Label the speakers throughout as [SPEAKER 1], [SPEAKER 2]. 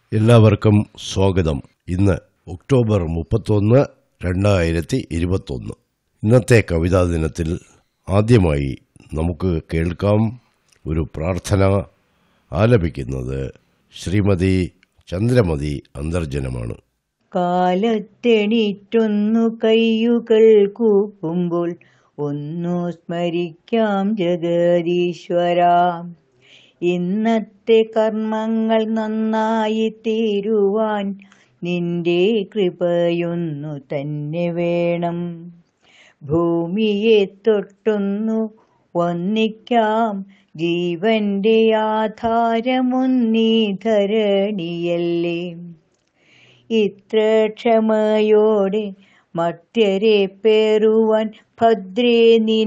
[SPEAKER 1] എല്ലാവർക്കും സ്വാഗതം ഇന്ന് ഒക്ടോബർ മുപ്പത്തൊന്ന് രണ്ടായിരത്തി ഇരുപത്തൊന്ന് ഇന്നത്തെ കവിതാ ദിനത്തിൽ ആദ്യമായി നമുക്ക് കേൾക്കാം ഒരു പ്രാർത്ഥന ആലപിക്കുന്നത് ശ്രീമതി ചന്ദ്രമതി അന്തർജനമാണ്
[SPEAKER 2] കാലത്തെണീറ്റൊന്നു കയ്യുകൾ കൂപ്പുമ്പോൾ ഒന്നു സ്മരിക്കാം ജഗദീശ്വര ഇന്നത്തെ കർമ്മങ്ങൾ നന്നായി തീരുവാൻ നിന്റെ കൃപയൊന്നു തന്നെ വേണം ഭൂമിയെ തൊട്ടൊന്നു ഒന്നിക്കാം ജീവന്റെ ആധാരമൊന്നീ ധരണിയല്ലേ ഇത്ര ക്ഷമയോടെ മർത്യരെ പേറുവാൻ ഭദ്രേ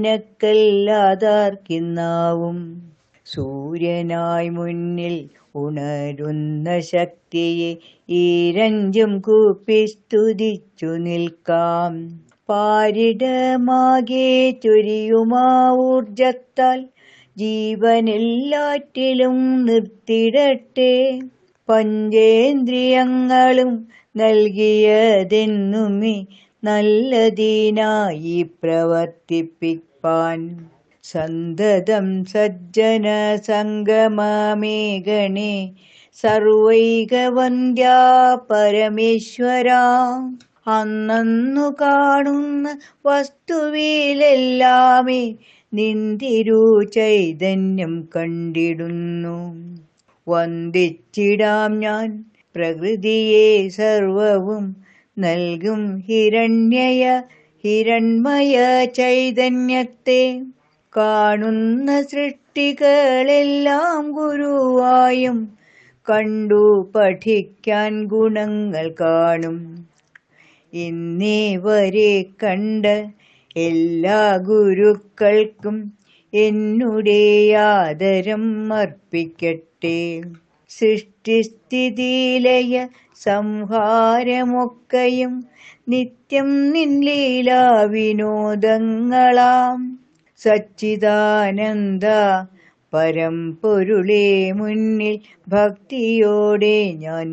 [SPEAKER 2] നിനക്കല്ലാതാർക്കിന്നാവും സൂര്യനായി മുന്നിൽ ഉണരുന്ന ശക്തിയെ ഈരഞ്ചും കൂപ്പി സ്തുതിച്ചു നിൽക്കാം പാരിടമാകെ ചൊരിയുമാ ഊർജത്താൽ ജീവനെല്ലാറ്റിലും നിർത്തിടട്ടെ പഞ്ചേന്ദ്രിയങ്ങളും നൽകിയതെന്നുമേ നല്ലതിനായി പ്രവർത്തിപ്പിപ്പാൻ സന്തതം സജ്ജന സംഗമമേഗണേ സർവൈകവന്ദ്യ പരമേശ്വര അന്നു കാണുന്ന വസ്തുവിലെല്ലാമേ നിന്തിരു ചൈതന്യം കണ്ടിടുന്നു വന്ദിച്ചിടാം ഞാൻ പ്രകൃതിയെ സർവവും നൽകും ഹിരണ്യയ ഹിരൺമയ ചൈതന്യത്തെ കാണുന്ന സൃഷ്ടികളെല്ലാം ഗുരുവായും കണ്ടു പഠിക്കാൻ ഗുണങ്ങൾ കാണും ഇന്നേ വരെ കണ്ട എല്ലാ ഗുരുക്കൾക്കും എന്നുടെ ആദരം അർപ്പിക്കട്ടെ സൃഷ്ടിസ്ഥിതിലയ സംഹാരമൊക്കെയും നിത്യം നിൻലീല വിനോദങ്ങളാം സച്ചിദാനന്ദ പരമ്പൊരുളെ മുന്നിൽ ഭക്തിയോടെ ഞാൻ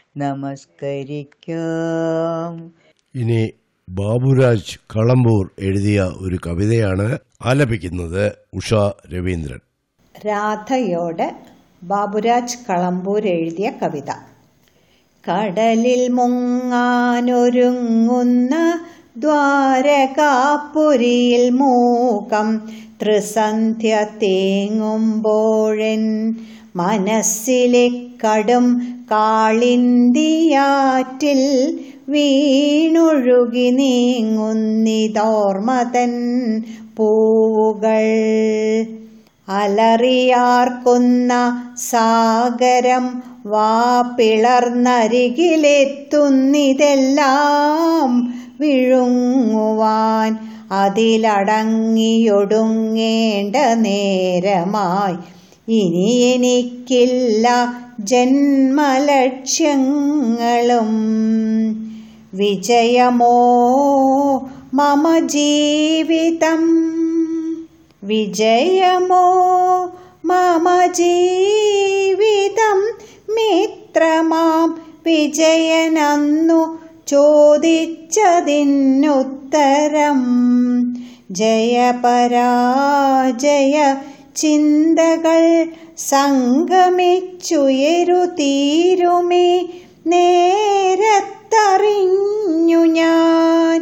[SPEAKER 2] നമസ്കരിക്കാം
[SPEAKER 1] ഇനി ബാബുരാജ് കളമ്പൂർ എഴുതിയ ഒരു കവിതയാണ് ആലപിക്കുന്നത് ഉഷ രവീന്ദ്രൻ
[SPEAKER 3] രാധയോട് ബാബുരാജ് കളമ്പൂർ എഴുതിയ കവിത കടലിൽ മുങ്ങാനൊരുങ്ങുന്ന ദ്വാരകാപുരിയിൽ മൂക്കം ത്രിസന്ധ്യ തേങ്ങുമ്പോഴൻ മനസ്സിലെ കടും കാളിന്തിയാറ്റിൽ വീണൊഴുകി നീങ്ങുന്നിതോർമതൻ പൂവുകൾ അലറിയാർക്കുന്ന സാഗരം വാ പിളർന്നരികിലെത്തുന്നിതെല്ലാം വിഴുങ്ങുവാൻ അതിലടങ്ങിയൊടുങ്ങേണ്ട നേരമായി ഇനി എനിക്കില്ല ജന്മലക്ഷ്യങ്ങളും വിജയമോ മമ ജീവിതം വിജയമോ മമ ജീവിതം മിത്രമാം വിജയനന്നു ചോദിച്ചതിനുത്തരം ജയപരാജയ ചിന്തകൾ സംഗമിച്ചുയരു തീരുമേ നേരത്തറിഞ്ഞു ഞാൻ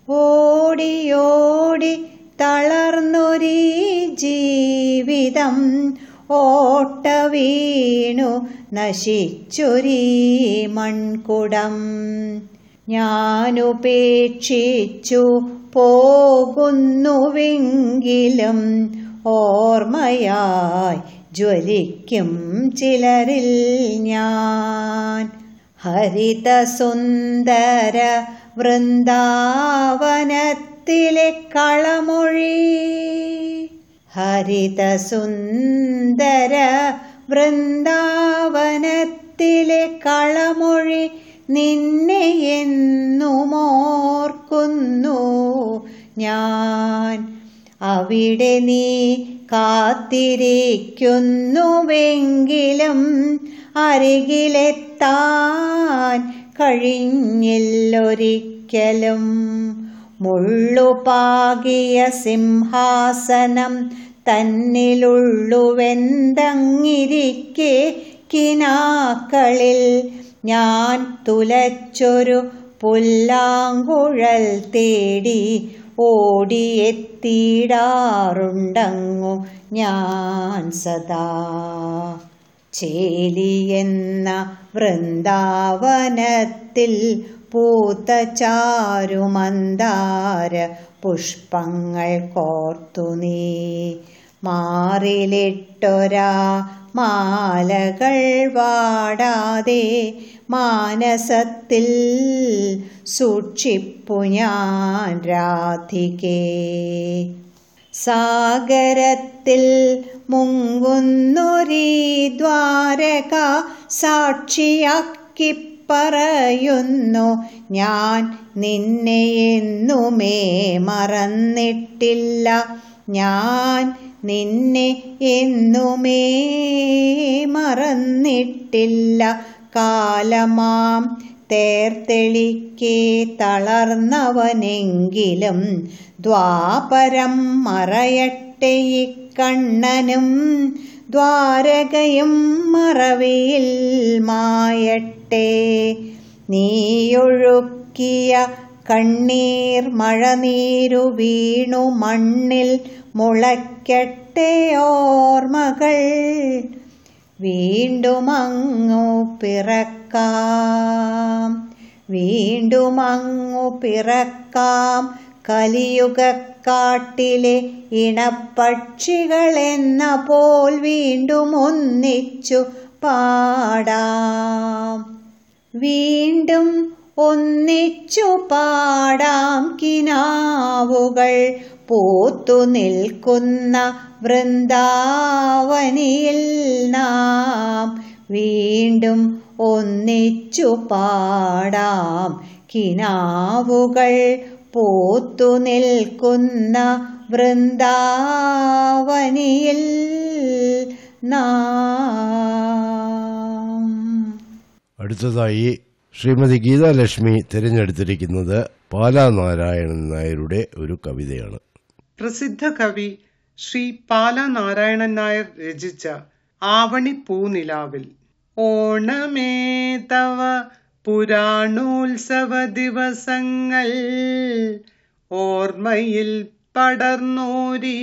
[SPEAKER 3] ഓടിയോടി തളർന്നൊരീ ജീവിതം ഓട്ട വീണു നശിച്ചൊരീ മൺകുടം ഞാനുപേക്ഷിച്ചു പോകുന്നുവെങ്കിലും ഓർമ്മയായി ജ്വലിക്കും ചിലരിൽ ഞാൻ ഹരിതസുന്ദര വൃന്ദാവനത്തിലെ കളമൊഴി ഹരിതസുന്ദര വൃന്ദാവനത്തിലെ കളമൊഴി നിന്നെ എന്നുമോർക്കുന്നു ഞാൻ അവിടെ നീ കാത്തിരിക്കുന്നുവെങ്കിലും അരികിലെത്താൻ കഴിഞ്ഞില്ലൊരിക്കലും മുള്ളുപാകിയ സിംഹാസനം തന്നിലുള്ളുവെന്തങ്ങിരിക്കെ കിനാക്കളിൽ ഞാൻ തുലച്ചൊരു പുല്ലാങ്കുഴൽ തേടി ഓടിയെത്തിയിടാറുണ്ടങ്ങു ഞാൻ സദാ ചേലിയെന്ന വൃന്ദാവനത്തിൽ പൂത്ത ചാരുമന്ദാര പുഷ്പങ്ങൾ കോർത്തു നീ മാറിലിട്ടൊരാ മാലകൾ വാടാതെ മാനസത്തിൽ സൂക്ഷിപ്പു ഞാൻ രാധികേ സാഗരത്തിൽ മുങ്ങുന്നൊരീ ദ്വാരക സാക്ഷിയാക്കി പറയുന്നു ഞാൻ നിന്നെ എന്നുമേ മറന്നിട്ടില്ല ഞാൻ നിന്നെ എന്നുമേ മറന്നിട്ടില്ല കാലമാം തേർത്തെളിക്കെ തളർന്നവനെങ്കിലും ദ്വാപരം മറയട്ടെ ഇക്കണ്ണനും ദ്വാരകയും മറവിയിൽ മായട്ടെ നീയൊഴുക്കിയ കണ്ണീർ മഴനീരു വീണു മണ്ണിൽ മുളയ്ക്കട്ടെ ഓർമ്മകൾ വീണ്ടും അങ്ങു പിറക്കാം വീണ്ടും അങ്ങു പിറക്കാം കലിയുഗക്കാട്ടിലെ ഇണപ്പക്ഷികളെന്ന പോൽ വീണ്ടും ഒന്നിച്ചു പാടാം വീണ്ടും ഒന്നിച്ചു പാടാം കിനാവുകൾ പൂത്തു നിൽക്കുന്ന വൃന്ദാവനിയിൽ നാം വീണ്ടും ഒന്നിച്ചു പാടാം കിനാവുകൾ പൂത്തു നിൽക്കുന്ന വൃന്ദാവനിയിൽ നാം
[SPEAKER 1] അടുത്തതായി ശ്രീമതി ഗീതാലക്ഷ്മി തിരഞ്ഞെടുത്തിരിക്കുന്നത് പാലാ നാരായണൻ നായരുടെ ഒരു കവിതയാണ്
[SPEAKER 4] പ്രസിദ്ധ കവി ശ്രീ പാല നാരായണൻ നായർ രചിച്ച ആവണി പൂനിലാവിൽ ഓണമേ തവ പുരാണോത്സവ ദിവസങ്ങൾ ഓർമ്മയിൽ പടർന്നോരീ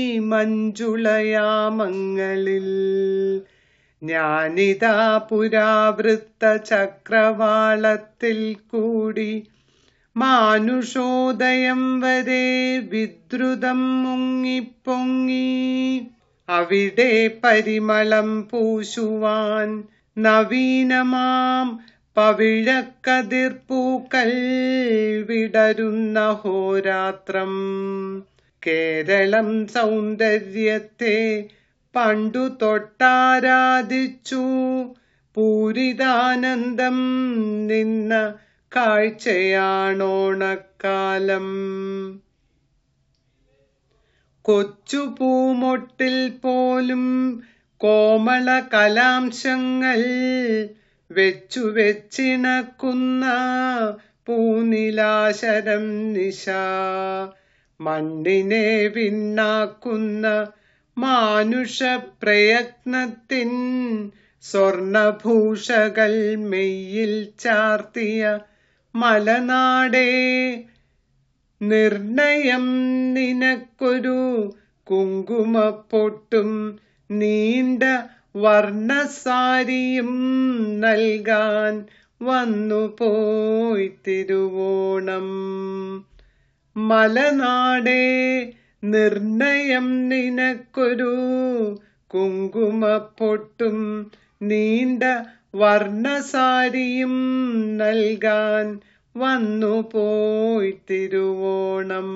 [SPEAKER 4] മഞ്ജുളയാമങ്ങളിൽ ഞാനിതാ പുരാവൃത്ത ചക്രവാളത്തിൽ കൂടി മാനുഷോദയം വരെ വിദ്രുതം മുങ്ങിപ്പൊങ്ങി അവിടെ പരിമളം പൂശുവാൻ നവീനമാം പവിഴക്കതിർപ്പൂക്കൾ വിടരുന്ന ഹോരാത്രം കേരളം സൗന്ദര്യത്തെ പണ്ടു തൊട്ടാരാധിച്ചു പൂരിതാനന്ദം നിന്ന കാഴ്ചയാണോണക്കാലം കൊച്ചു പൂമൊട്ടിൽ പോലും കോമള കലാംശങ്ങൾ വെച്ചു വെച്ചിണക്കുന്ന പൂനിലാശരം നിശ മണ്ണിനെ വിണ്ണാക്കുന്ന മാനുഷ പ്രയത്നത്തിൻ സ്വർണഭൂഷകൾ മെയ്യിൽ ചാർത്തിയ മലനാടേ നിർണയം നിനക്കൊരു കുങ്കുമപ്പൊട്ടും നീണ്ട വർണ്ണസാരിയും നൽകാൻ വന്നുപോയി തിരുവോണം മലനാടേ നിർണയം നിനക്കൊരു കുങ്കുമപ്പൊട്ടും നീണ്ട വർണ്ണസാരിയും നൽകാൻ വന്നുപോയി തിരുവോണം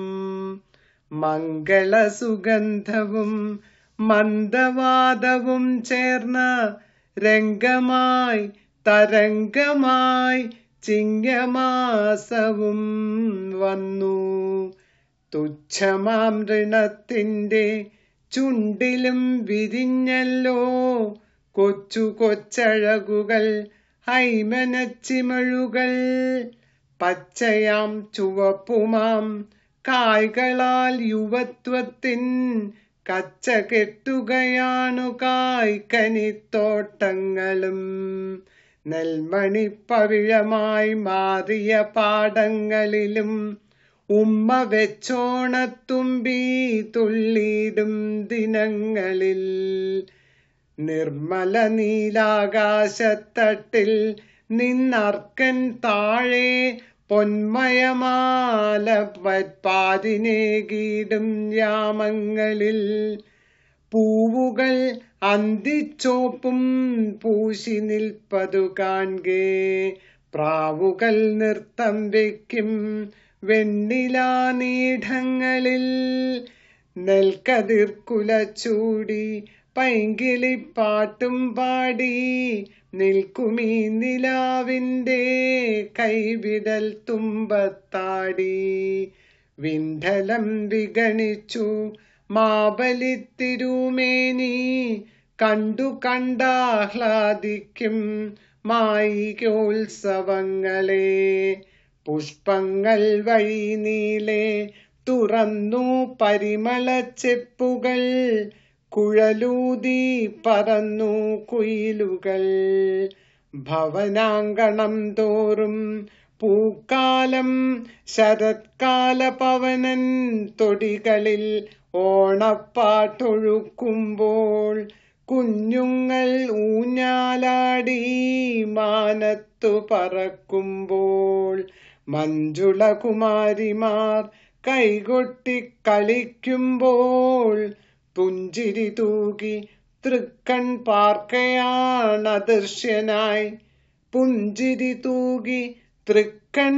[SPEAKER 4] മംഗളസുഗന്ധവും മന്ദവാദവും ചേർന്ന രംഗമായി തരംഗമായി ചിങ്ങമാസവും വന്നു തുച്ഛമാം ഋണത്തിന്റെ ചുണ്ടിലും വിരിഞ്ഞല്ലോ കൊച്ചു കൊച്ചഴകുകൾ ഹൈമനച്ചിമഴുകൾ പച്ചയാം ചുവപ്പുമാം കായ്കളാൽ യുവത്വത്തിൻ കച്ച കെട്ടുകയാണു കായ്ക്കനിത്തോട്ടങ്ങളും നെൽമണിപ്പവിഴമായി മാറിയ പാടങ്ങളിലും ഉമ്മ വെച്ചോണത്തുമ്പി തുള്ളിയിടും ദിനങ്ങളിൽ നിർമ്മല നീലാകാശത്തട്ടിൽ നിന്നർക്കൻ താഴെ പൊന്മയമാല പാതിനേകീടും യാമങ്ങളിൽ പൂവുകൾ അന്തിച്ചോപ്പും പൂശി നിൽപ്പതു കാൺകേ പ്രാവുകൾ നൃത്തം വയ്ക്കും വെണ്ണിലാ നീഢങ്ങളിൽ നെൽക്കതിർ കുലച്ചൂടി പൈങ്കിളിപ്പാട്ടും പാടി നിൽക്കുമീ നിലാവിൻ്റെ കൈവിടൽ തുമ്പത്താടി വിണ്ഡലം വിഗണിച്ചു മാബലി തിരുമേനി കണ്ടു കണ്ടാഹ്ലാദിക്കും മായികോത്സവങ്ങളെ പുഷ്പങ്ങൾ വഴി നീളെ തുറന്നു പരിമളച്ചെപ്പുകൾ കുഴലൂതി പറന്നു കുയിലുകൾ ഭവനാങ്കണം തോറും പൂക്കാലം ശരത്കാല പവനൻ തൊടികളിൽ ഓണപ്പാട്ടൊഴുക്കുമ്പോൾ കുഞ്ഞുങ്ങൾ ഊഞ്ഞാലാടി മാനത്തു പറക്കുമ്പോൾ മഞ്ജുളകുമാരിമാർ കൈകൊട്ടി കളിക്കുമ്പോൾ പുഞ്ചിരി തൂകി തൃക്കൺ പാർക്കയാണദൃശ്യനായി പുഞ്ചിരി തൂകി തൃക്കൺ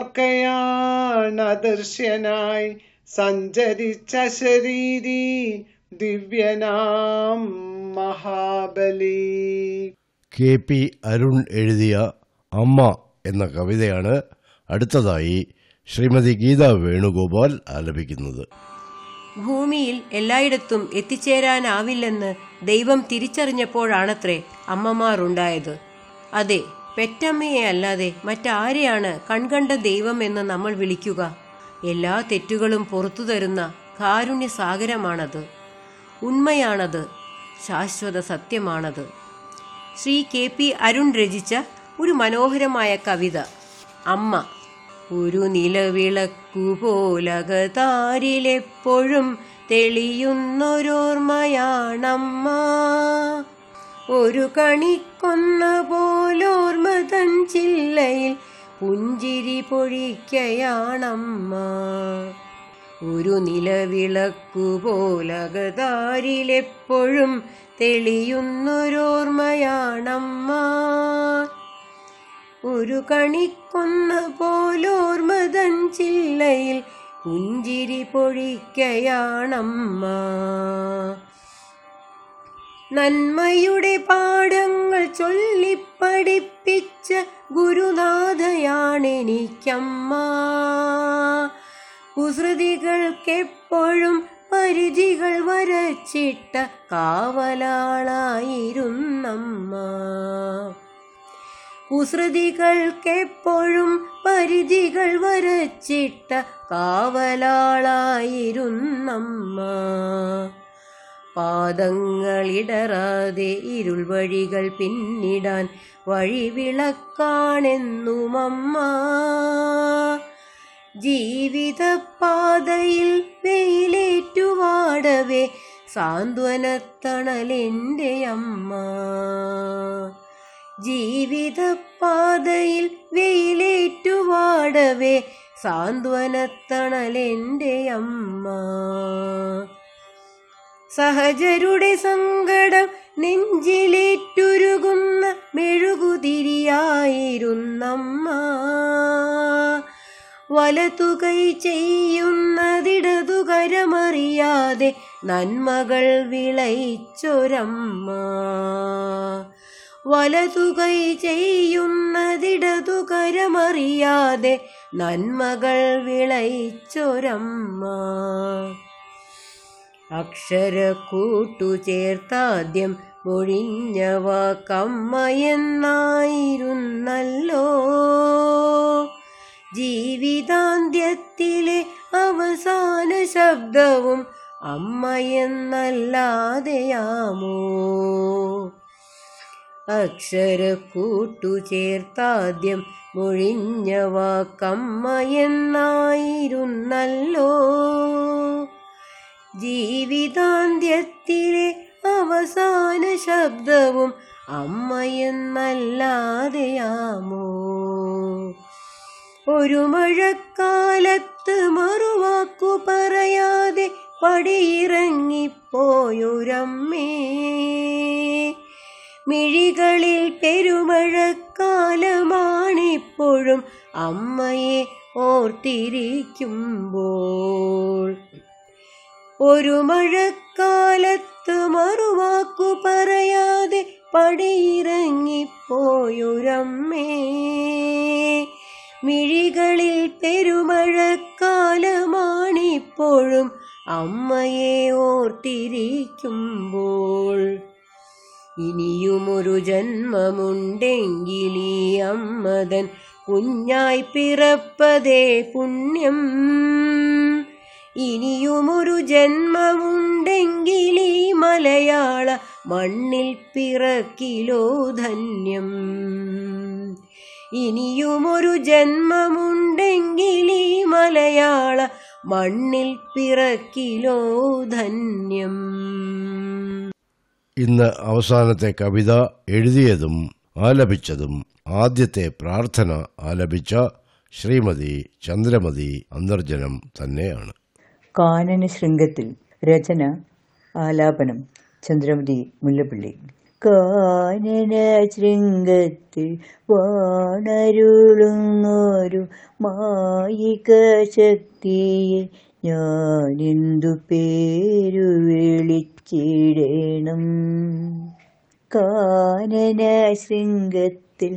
[SPEAKER 4] പാർക്കയാണദൃശ്യനായി സഞ്ചരിച്ച ശരീരി ദിവ്യനാം മഹാബലി
[SPEAKER 1] കെ പി അരുൺ എഴുതിയ അമ്മ എന്ന കവിതയാണ് അടുത്തതായി ശ്രീമതി ഗീത വേണുഗോപാൽ ആലപിക്കുന്നത്
[SPEAKER 5] ഭൂമിയിൽ എല്ലായിടത്തും എത്തിച്ചേരാനാവില്ലെന്ന് ദൈവം തിരിച്ചറിഞ്ഞപ്പോഴാണത്രേ അമ്മമാർ ഉണ്ടായത് അതെ പെറ്റമ്മയെ അല്ലാതെ മറ്റാരെയാണ് കൺകണ്ട ദൈവം എന്ന് നമ്മൾ വിളിക്കുക എല്ലാ തെറ്റുകളും പുറത്തു തരുന്ന കാരുണ്യ സാഗരമാണത് ഉണ്മയാണത് ശാശ്വത സത്യമാണത് ശ്രീ കെ പി അരുൺ രചിച്ച ഒരു മനോഹരമായ കവിത അമ്മ ഒരു നിലവിളക്കു പോലകതാരിലെപ്പോഴും തെളിയുന്നൊരോർമ്മയാണമ്മ ഒരു കണിക്കൊന്ന പോലോർമ്മ തൻ ചില്ലയിൽ പുഞ്ചിരി പൊഴിക്കയാണമ്മ ഒരു നിലവിളക്കു പോലകതാരിലെപ്പോഴും തെളിയുന്നൊരോർമ്മയാണമ്മ ഒരു കണിക്കൊന്ന പോലോർമതൻ ചില്ലയിൽ പുഞ്ചിരി പൊഴിക്കയാണമ്മ നന്മയുടെ പാഠങ്ങൾ ചൊല്ലിപ്പഠിപ്പിച്ച ഗുരുനാഥയാണെനിക്കമ്മ കുസൃതികൾക്കെപ്പോഴും പരിധികൾ വരച്ചിട്ട കാവലാളായിരുന്നമ്മ കുസൃതികൾക്കെപ്പോഴും പരിധികൾ വരച്ചിട്ട കാവലാളായിരുന്നമ്മ പാദങ്ങളിടറാതെ ഇരുൾ വഴികൾ പിന്നിടാൻ വഴിവിളക്കാണെന്നുമമ്മ ജീവിതപാതയിൽ വെയിലേറ്റുവാടവേ സാന്ത്വനത്തണലെൻ്റെ അമ്മ ജീവിതപാതയിൽ വെയിലേറ്റുവാടവേ സാന്ത്വനത്തണലെൻ്റെ അമ്മ സഹജരുടെ സങ്കടം നെഞ്ചിലേറ്റുരുകുന്ന മെഴുകുതിരിയായിരുന്നമ്മ വലതുകൈ ചെയ്യുന്നതിടതുകരമറിയാതെ നന്മകൾ വിളയിച്ചൊരമ്മ വലതുകൈ ചെയ്യുന്നതിടതുകരമറിയാതെ നന്മകൾ വിളയിച്ചൊരമ്മ അക്ഷര കൂട്ടു ചേർത്താദ്യം ഒഴിഞ്ഞ വാക്കമ്മയെന്നായിരുന്നല്ലോ ജീവിതാന്ത്യത്തിലെ അവസാന ശബ്ദവും അമ്മയെന്നല്ലാതെയാമോ അക്ഷരക്കൂട്ടു ചേർത്താദ്യം മൊഴിഞ്ഞ വാക്കമ്മയെന്നായിരുന്നല്ലോ ജീവിതാന്ത്യത്തിലെ അവസാന ശബ്ദവും അമ്മയെന്നല്ലാതെയാമോ ഒരു മഴക്കാലത്ത് മറുവാക്കു പറയാതെ പടിയിറങ്ങിപ്പോയൊരമ്മേ മിഴികളിൽ പെരുമഴക്കാലമാണിപ്പോഴും അമ്മയെ ഓർത്തിരിക്കുമ്പോൾ ഒരു മഴക്കാലത്ത് മറുവാക്കു പറയാതെ പടിയിറങ്ങിപ്പോയൊരമ്മേ മിഴികളിൽ പെരുമഴക്കാലമാണിപ്പോഴും അമ്മയെ ഓർത്തിരിക്കുമ്പോൾ ഇനിയുമൊരു ജന്മമുണ്ടെങ്കിൽ ഈ അമ്മതൻ കുഞ്ഞായി പിറപ്പതേ പുണ്യം ഇനിയുമൊരു ജന്മമുണ്ടെങ്കിൽ ഈ മലയാള മണ്ണിൽ പിറക്കിലോ ധന്യം ഇനിയുമൊരു ജന്മമുണ്ടെങ്കിൽ ഈ മലയാള മണ്ണിൽ പിറക്കിലോ ധന്യം
[SPEAKER 1] ഇന്ന് അവസാനത്തെ കവിത എഴുതിയതും ആലപിച്ചതും ആദ്യത്തെ പ്രാർത്ഥന ആലപിച്ച ശ്രീമതി ചന്ദ്രമതി അന്തർജനം തന്നെയാണ്
[SPEAKER 2] കാനന ശൃംഗത്തിൽ രചന ആലാപനം ചന്ദ്രമതി മുല്ലപ്പള്ളി കാനന ശൃംഗത്തിൽ വാണരുളുന്നൊരു മായിക ശക്തിയെ ഞാനെന്തു പേരു വിളിച്ചിടണം കാനന ശൃംഗത്തിൽ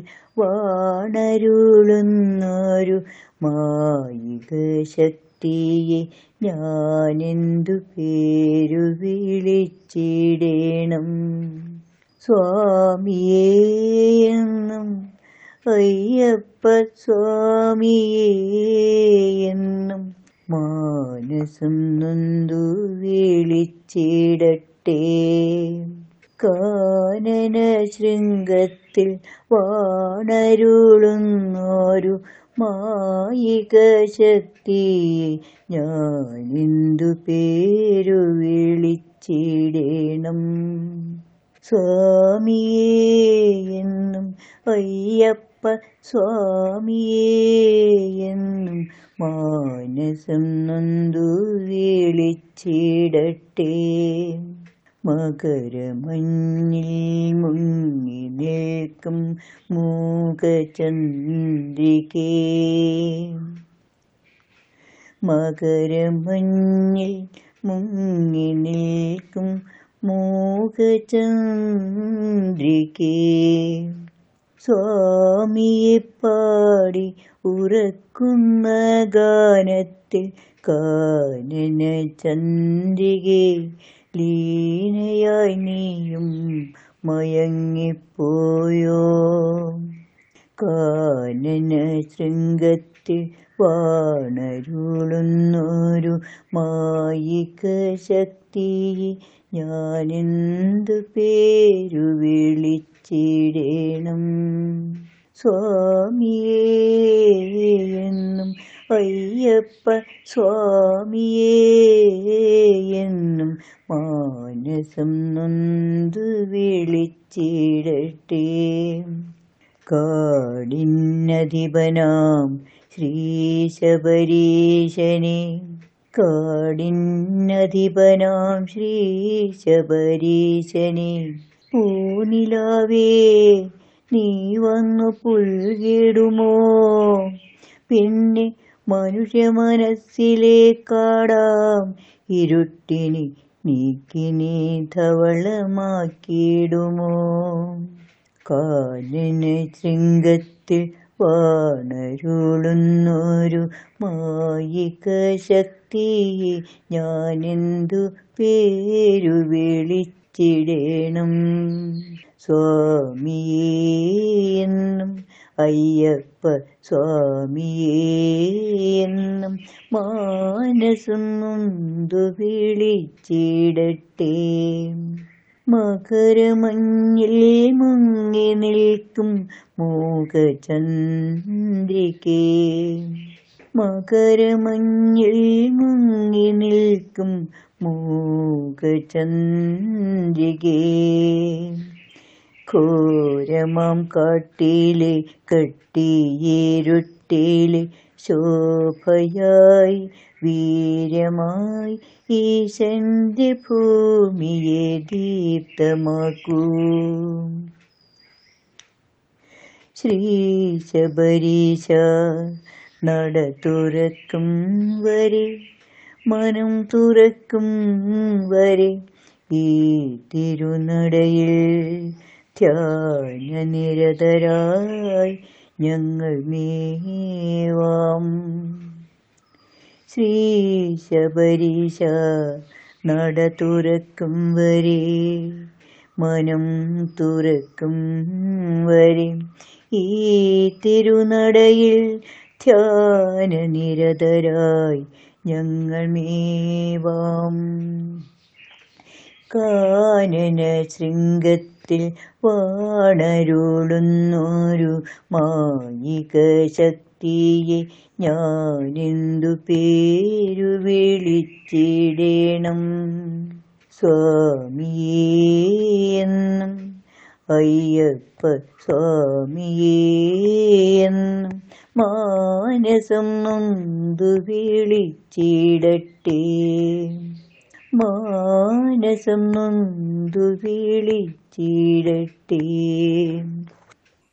[SPEAKER 2] വാണരുളുന്നൊരു മായിക ശക്തിയെ ഞാനെന്തു പേരു വിളിച്ചിടണം സ്വാമിയേ എന്നും അയ്യപ്പ സ്വാമിയേ എന്നും മാനസം നൊന്തു വിളിച്ചിടട്ടെ കാനന ശൃംഗത്തിൽ വാണരുളുന്നൊരു മായിക ശക്തിയെ ഞാനെന്തു പേരു വിളിച്ചിടണം സ്വാമിയേ എന്നും അയ്യപ്പ സ്വാമിയേ എന്നും മാനസം നൊന്തു വിളിച്ചിടട്ടെ മകരമഞ്ഞിൽ മുങ്ങി നിൽക്കും മൂകചന്ദ്രികേ മകരമഞ്ഞിൽ മുങ്ങി നിൽക്കും മൂകചന്ദ്രികേ സ്വാമിയെ പാടി ഉറക്കുന്ന ഗാനത്തിൽ കാനന ചന്ദ്രികെ ലീനയായി നീയും മയങ്ങിപ്പോയോ കാനന ശൃംഗത്തിൽ വാണരുളുന്നൊരു മായിക ശക്തിയെ ഞാനെന്തു പേരു വിളിച്ചിടണം സ്വാമിയേ എന്നും അയ്യപ്പ സ്വാമിയേ എന്നും മാനസം നൊന്തു വിളിച്ചിടട്ടെ കാടിന്നധിപനാം ശ്രീശബരീശനെ കാടിന്നധിപനാം ശ്രീശബരീശനെ പൂനിലാവേ നീ വന്നു പുൽകിടുമോ പിന്നെ മനുഷ്യ മനസ്സിലെ കാടാം ഇരുട്ടിനി നീക്കിനി ധവളമാക്കിയിടുമോ കാനന ശൃംഗത്തിൽ വാണരുളുന്നൊരു മായിക ശക്തിയെ ഞാനെന്തു പേരു വിളിച്ചിടണം വിളിച്ചിടേണം സ്വാമിയേ എന്നും അയ്യപ്പ സ്വാമിയേ എന്നും മാനസം നൊന്തു വിളിച്ചിടട്ടെ മകരമഞ്ഞിൽ മുങ്ങി നിൽക്കും മൂകചന്ദ്രികേ മകരമഞ്ഞിൽ മുങ്ങി നിൽക്കും മൂകചന്ദ്രികേ ഘോരമാം കാട്ടിലെ കട്ടിയേരുട്ടിലെ ശോഭയായി വീരമായി ഈശന്റെ ഭൂമിയെ ദീപ്തമാക്കൂ ശ്രീ ശബരീശ നട തുറക്കും വരെ മനം തുറക്കും വരെ ഈ തിരുനടയിൽ ധ്യാനനിരതരായി ഞങ്ങൾ മേവാം ശ്രീ ശബരീശ നട തുറക്കും വരെ മനം തുറക്കും വരെ ഈ തിരുനടയിൽ ധ്യാനനിരതരായി ഞങ്ങൾ മേവാം കാനന ശൃംഗത്തിൽ വാണരുളുന്നൊരു മായിക ശക്തിയെ ഞാനെന്തു പേരു വിളിച്ചിടേണം സ്വാമിയേ എന്നും അയ്യപ്പ സ്വാമിയേ എന്നും മാനസം നൊന്തു വിളിച്ചിടട്ടെ മാനസം നൊന്തു വിളിച്ചിടട്ടെ